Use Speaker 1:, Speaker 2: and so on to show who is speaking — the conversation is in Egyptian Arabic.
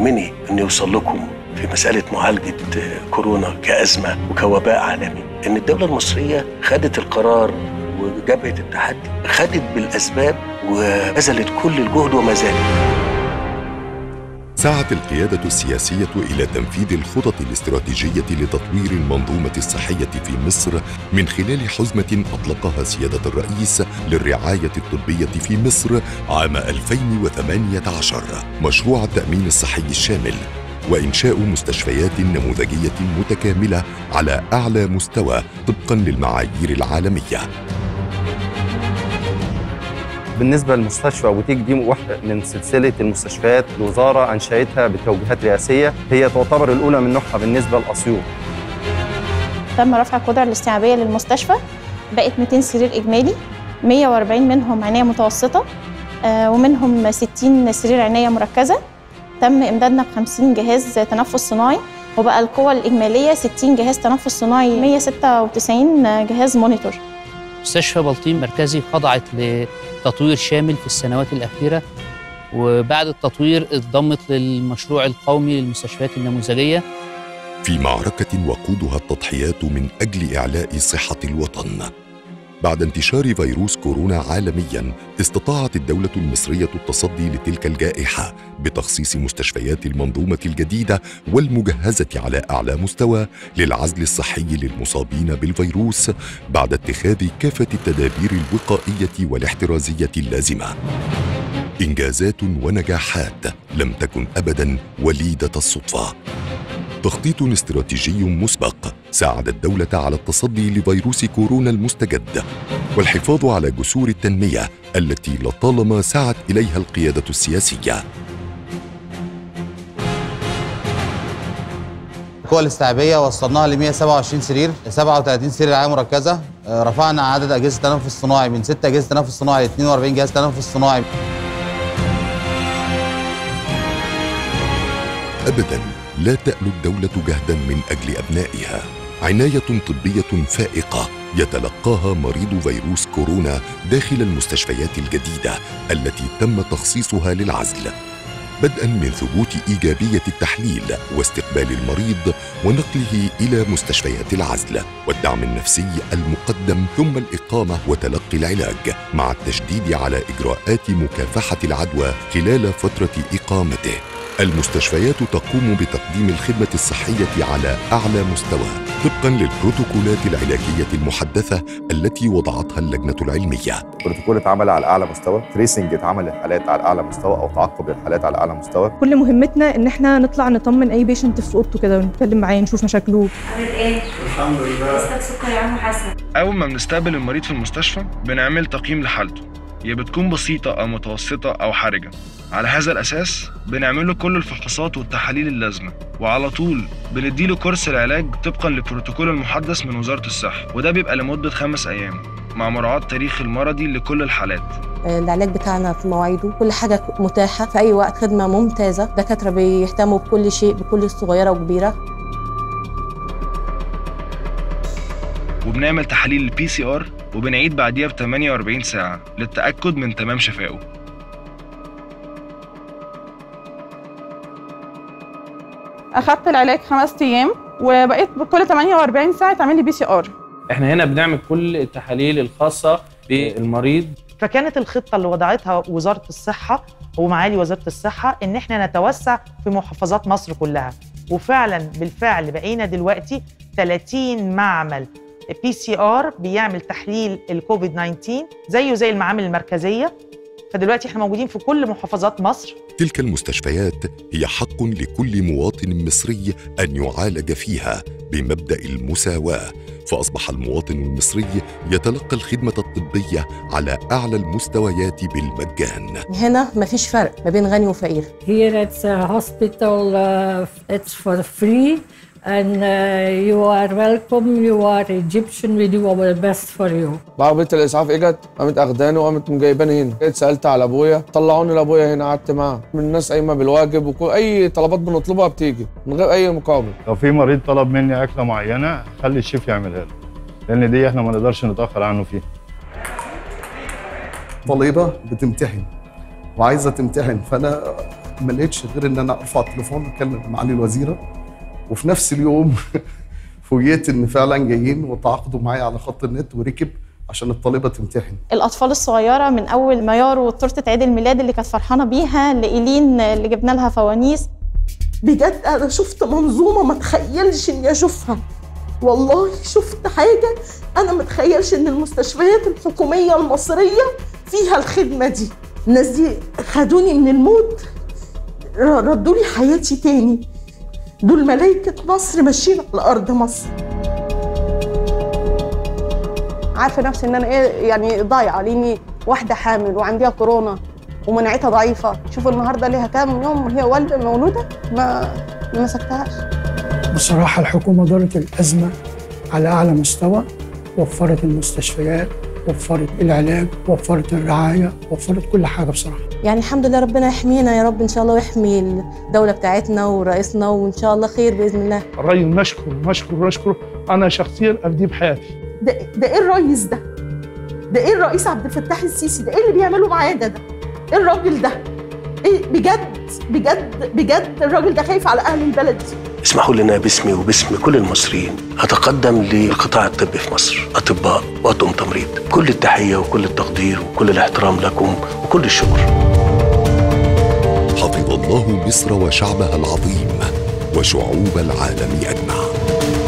Speaker 1: يهمني أن يوصل لكم في مسألة معالجة كورونا كأزمة وكوباء عالمي إن الدولة المصرية خدت القرار وجبهة التحدي خدت بالأسباب وبذلت كل الجهد وما زالت
Speaker 2: سعت القيادة السياسية إلى تنفيذ الخطط الاستراتيجية لتطوير المنظومة الصحية في مصر من خلال حزمة أطلقها سيادة الرئيس للرعاية الطبية في مصر عام 2018 مشروع التأمين الصحي الشامل وإنشاء مستشفيات نموذجية متكاملة على أعلى مستوى طبقا للمعايير العالمية
Speaker 3: بالنسبة للمستشفى بوتيك دي واحدة من سلسلة المستشفيات الوزارة أنشأتها بتوجيهات رئاسية هي تعتبر الأولى من نوعها بالنسبة لأسيوط
Speaker 4: تم رفع القدرة الاستيعابية للمستشفى بقت 200 سرير إجمالي 140 منهم عناية متوسطة آه، ومنهم 60 سرير عناية مركزة تم إمدادنا ب 50 جهاز تنفس صناعي وبقى القوة الإجمالية 60 جهاز تنفس صناعي 196 جهاز مونيتور
Speaker 5: مستشفى بلطيم مركزي خضعت لتطوير شامل في السنوات الأخيرة وبعد التطوير انضمت للمشروع القومي للمستشفيات النموذجية
Speaker 2: في معركة وقودها التضحيات من أجل إعلاء صحة الوطن بعد انتشار فيروس كورونا عالميا استطاعت الدولة المصرية التصدي لتلك الجائحة بتخصيص مستشفيات المنظومة الجديدة والمجهزة على أعلى مستوى للعزل الصحي للمصابين بالفيروس بعد اتخاذ كافة التدابير الوقائية والاحترازية اللازمة. إنجازات ونجاحات لم تكن أبدا وليدة الصدفة. تخطيط استراتيجي مسبق ساعد الدولة على التصدي لفيروس كورونا المستجد والحفاظ على جسور التنمية التي لطالما سعت إليها القيادة السياسية
Speaker 6: القوى الاستيعابيه وصلناها ل 127 سرير 37 سرير رعايه مركزه آه، رفعنا عدد اجهزه التنفس الصناعي من 6 اجهزه تنفس صناعي ل 42 جهاز تنفس صناعي
Speaker 2: أبدا لا تألو الدولة جهدا من أجل أبنائها عناية طبية فائقة يتلقاها مريض فيروس كورونا داخل المستشفيات الجديدة التي تم تخصيصها للعزل بدءا من ثبوت ايجابيه التحليل واستقبال المريض ونقله الى مستشفيات العزل والدعم النفسي المقدم ثم الاقامه وتلقي العلاج مع التشديد على اجراءات مكافحه العدوى خلال فتره اقامته المستشفيات تقوم بتقديم الخدمة الصحية على أعلى مستوى طبقا للبروتوكولات العلاجية المحدثة التي وضعتها اللجنة العلمية
Speaker 7: بروتوكول اتعمل على اعلى مستوى تريسنج اتعمل للحالات على اعلى مستوى او تعقب للحالات على اعلى مستوى
Speaker 8: كل مهمتنا ان احنا نطلع نطمن اي بيشنت في اوضته كده ونتكلم معاه نشوف مشاكله
Speaker 9: عامل ايه؟ الحمد لله لسه سكر يا عم حسن
Speaker 10: أول ما بنستقبل المريض في المستشفى بنعمل تقييم لحالته يا بتكون بسيطة أو متوسطة أو حرجة على هذا الأساس بنعمل له كل الفحوصات والتحاليل اللازمة وعلى طول بنديله كورس العلاج طبقا للبروتوكول المحدث من وزارة الصحة وده بيبقى لمدة خمس أيام مع مراعاة تاريخ المرضي لكل الحالات
Speaker 11: العلاج بتاعنا في مواعيده كل حاجة متاحة في أي وقت خدمة ممتازة دكاترة بيهتموا بكل شيء بكل صغيرة وكبيرة
Speaker 10: وبنعمل تحاليل البي سي ار وبنعيد بعديها ب 48 ساعة للتأكد من تمام شفائه
Speaker 12: اخدت العلاج خمس ايام وبقيت كل 48 ساعه تعمل لي بي سي ار
Speaker 13: احنا هنا بنعمل كل التحاليل الخاصه بالمريض
Speaker 14: فكانت الخطه اللي وضعتها وزاره الصحه ومعالي وزاره الصحه ان احنا نتوسع في محافظات مصر كلها وفعلا بالفعل بقينا دلوقتي 30 معمل بي سي ار بيعمل تحليل الكوفيد 19 زيه زي المعامل المركزيه فدلوقتي احنا موجودين في كل محافظات مصر
Speaker 2: تلك المستشفيات هي حق لكل مواطن مصري ان يعالج فيها بمبدا المساواه فاصبح المواطن المصري يتلقى الخدمه الطبيه على اعلى المستويات بالمجان
Speaker 11: هنا مفيش فرق ما بين غني وفقير
Speaker 15: Here at the hospital, uh, it's for free, and uh, you are welcome. You are Egyptian. We do our best for you.
Speaker 16: بعربية الإسعاف إجت قامت أخداني وقامت مجايباني هنا جيت سألت على أبويا طلعوني لأبويا هنا قعدت معاه من الناس قايمة بالواجب وكل أي طلبات بنطلبها بتيجي من غير أي مقابل
Speaker 17: لو في مريض طلب مني اكله معينه خلي الشيف يعملها له لان دي احنا ما نقدرش نتاخر عنه فيها
Speaker 18: طالبه بتمتحن وعايزه تمتحن فانا ما لقيتش غير ان انا ارفع التليفون واكلم معالي الوزيره وفي نفس اليوم فوجئت ان فعلا جايين وتعاقدوا معايا على خط النت وركب عشان الطالبه تمتحن
Speaker 4: الاطفال الصغيره من اول ما يارو تورته عيد الميلاد اللي كانت فرحانه بيها لايلين اللي جبنا لها فوانيس
Speaker 19: بجد انا شفت منظومه ما تخيلش اني اشوفها والله شفت حاجه انا ما تخيلش ان المستشفيات الحكوميه المصريه فيها الخدمه دي الناس دي خدوني من الموت ر- ردوا لي حياتي تاني دول ملايكه مصر ماشيين على ارض مصر
Speaker 20: عارفه نفسي ان انا ايه يعني ضايعه لاني واحده حامل وعندها كورونا ومناعتها ضعيفه شوف النهارده ليها كام يوم وهي والده مولوده ما ما مسكتهاش
Speaker 21: بصراحة الحكومة دارت الأزمة على أعلى مستوى وفرت المستشفيات وفرت العلاج وفرت الرعاية وفرت كل حاجة بصراحة
Speaker 11: يعني الحمد لله ربنا يحمينا يا رب ان شاء الله ويحمي الدوله بتاعتنا ورئيسنا وان شاء الله خير باذن الله
Speaker 22: الراجل نشكر نشكر نشكر انا شخصيا افديه بحياتي
Speaker 19: ده ده ايه الرئيس ده؟ ده ايه الرئيس عبد الفتاح السيسي ده؟ ايه اللي بيعمله معايا ده ده؟ ايه الراجل ده؟ ايه بجد بجد بجد الراجل ده خايف على اهل البلد دي
Speaker 1: اسمحوا لنا باسمي وباسم كل المصريين اتقدم للقطاع الطبي في مصر اطباء واطقم تمريض كل التحيه وكل التقدير وكل الاحترام لكم وكل الشكر
Speaker 2: حفظ الله مصر وشعبها العظيم وشعوب العالم اجمع